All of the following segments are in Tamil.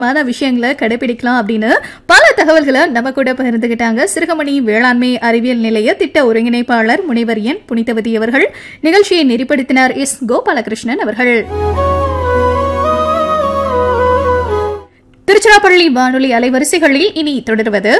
மான விஷயங்களை கடைபிடிக்கலாம் அப்படின்னு பல தகவல்களை நம்ம கூட பகிர்ந்துகிட்டாங்க சிறுகமணி வேளாண்மை அறிவியல் நிலைய திட்ட ஒருங்கிணைப்பாளர் முனைவர் என் புனிதவதி அவர்கள் நிகழ்ச்சியை நெறிப்படுத்தினார் எஸ் கோபாலகிருஷ்ணன் அவர்கள் திருச்சிராப்பள்ளி வானொலி அலைவரிசைகளில் இனி தொடர்வது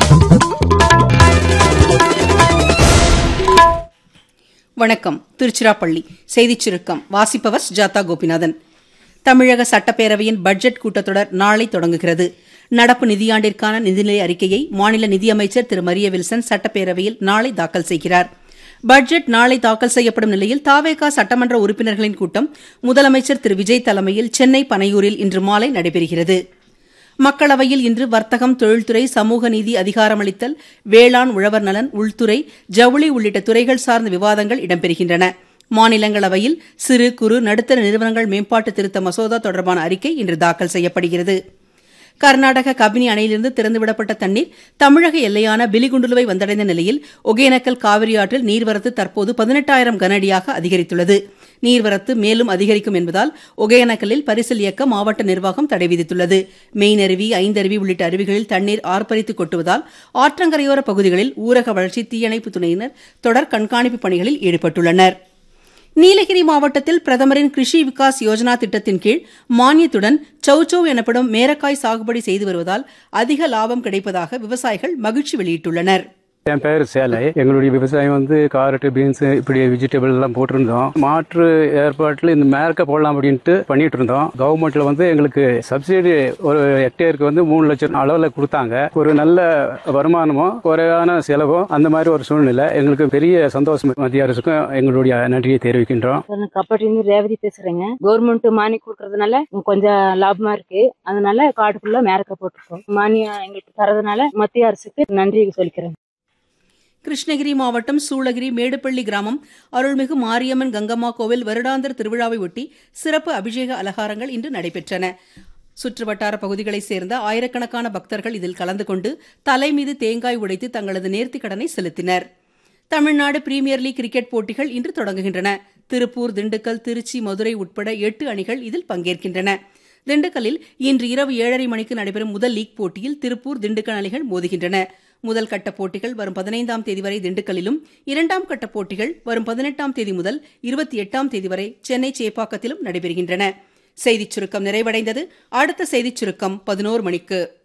வணக்கம் திருச்சிராப்பள்ளி செய்திச் சுருக்கம் வாசிப்பவர் சுஜாதா கோபிநாதன் தமிழக சட்டப்பேரவையின் பட்ஜெட் கூட்டத்தொடர் நாளை தொடங்குகிறது நடப்பு நிதியாண்டிற்கான நிதிநிலை அறிக்கையை மாநில நிதியமைச்சர் திரு மரிய வில்சன் சட்டப்பேரவையில் நாளை தாக்கல் செய்கிறார் பட்ஜெட் நாளை தாக்கல் செய்யப்படும் நிலையில் தாவேகா சட்டமன்ற உறுப்பினர்களின் கூட்டம் முதலமைச்சர் திரு விஜய் தலைமையில் சென்னை பனையூரில் இன்று மாலை நடைபெறுகிறது மக்களவையில் இன்று வர்த்தகம் தொழில்துறை சமூக நீதி அதிகாரமளித்தல் வேளாண் உழவர் நலன் உள்துறை ஜவுளி உள்ளிட்ட துறைகள் சார்ந்த விவாதங்கள் இடம்பெறுகின்றன மாநிலங்களவையில் சிறு குறு நடுத்தர நிறுவனங்கள் மேம்பாட்டு திருத்த மசோதா தொடர்பான அறிக்கை இன்று தாக்கல் செய்யப்படுகிறது கர்நாடக கபினி அணையிலிருந்து திறந்துவிடப்பட்ட தண்ணீர் தமிழக எல்லையான பிலிகுண்டுலுவை வந்தடைந்த நிலையில் ஒகேனக்கல் காவிரி ஆற்றில் நீர்வரத்து தற்போது பதினெட்டாயிரம் கனஅடியாக அதிகரித்துள்ளது நீர்வரத்து மேலும் அதிகரிக்கும் என்பதால் ஒகேனக்கலில் பரிசல் இயக்க மாவட்ட நிர்வாகம் தடை விதித்துள்ளது மெயினருவி ஐந்தருவி உள்ளிட்ட அருவிகளில் தண்ணீர் ஆர்ப்பரித்து கொட்டுவதால் ஆற்றங்கரையோர பகுதிகளில் ஊரக வளர்ச்சி தீயணைப்பு துறையினர் தொடர் கண்காணிப்பு பணிகளில் ஈடுபட்டுள்ளனர் நீலகிரி மாவட்டத்தில் பிரதமரின் கிருஷி விகாஸ் யோஜனா திட்டத்தின் கீழ் மானியத்துடன் சௌச்சௌ எனப்படும் மேரக்காய் சாகுபடி செய்து வருவதால் அதிக லாபம் கிடைப்பதாக விவசாயிகள் மகிழ்ச்சி வெளியிட்டுள்ளனர் என் பேர் சேலை எங்களுடைய விவசாயம் வந்து காரட்டு பீன்ஸ் இப்படி வெஜிடபிள் எல்லாம் போட்டிருந்தோம் மாற்று ஏற்பாட்டில் இந்த மேற்க போடலாம் அப்படின்ட்டு பண்ணிட்டு இருந்தோம் கவர்மெண்ட்ல வந்து எங்களுக்கு சப்சிடி ஒரு ஹெக்டேருக்கு வந்து மூணு லட்சம் அளவில் கொடுத்தாங்க ஒரு நல்ல வருமானமும் குறைவான செலவும் அந்த மாதிரி ஒரு சூழ்நிலை எங்களுக்கு பெரிய சந்தோஷம் மத்திய அரசுக்கும் எங்களுடைய நன்றியை தெரிவிக்கின்றோம் நான் கப்பட்டிலிருந்து ரேவதி பேசுறேங்க கவர்மெண்ட் மானியம் கொடுக்கறதுனால கொஞ்சம் லாபமா இருக்கு அதனால காட்டுக்குள்ள மேரக்க போட்டிருக்கோம் மானியம் எங்களுக்கு தரதுனால மத்திய அரசுக்கு நன்றி சொல்லிக்கிறேன் கிருஷ்ணகிரி மாவட்டம் சூளகிரி மேடுப்பள்ளி கிராமம் அருள்மிகு மாரியம்மன் கங்கம்மா கோவில் வருடாந்திர திருவிழாவை ஒட்டி சிறப்பு அபிஷேக அலங்காரங்கள் இன்று நடைபெற்றன சுற்றுவட்டார பகுதிகளைச் சேர்ந்த ஆயிரக்கணக்கான பக்தர்கள் இதில் கலந்து கொண்டு தலை மீது தேங்காய் உடைத்து தங்களது நேர்த்திக் கடனை செலுத்தினர் தமிழ்நாடு பிரீமியர் லீக் கிரிக்கெட் போட்டிகள் இன்று தொடங்குகின்றன திருப்பூர் திண்டுக்கல் திருச்சி மதுரை உட்பட எட்டு அணிகள் இதில் பங்கேற்கின்றன திண்டுக்கல்லில் இன்று இரவு ஏழரை மணிக்கு நடைபெறும் முதல் லீக் போட்டியில் திருப்பூர் திண்டுக்கல் அணிகள் மோதுகின்றன முதல் கட்ட போட்டிகள் வரும் பதினைந்தாம் தேதி வரை திண்டுக்கல்லிலும் இரண்டாம் கட்ட போட்டிகள் வரும் பதினெட்டாம் தேதி முதல் இருபத்தி எட்டாம் தேதி வரை சென்னை சேப்பாக்கத்திலும் நடைபெறுகின்றன செய்திச் சுருக்கம் நிறைவடைந்தது அடுத்த செய்திச் சுருக்கம் பதினோரு மணிக்கு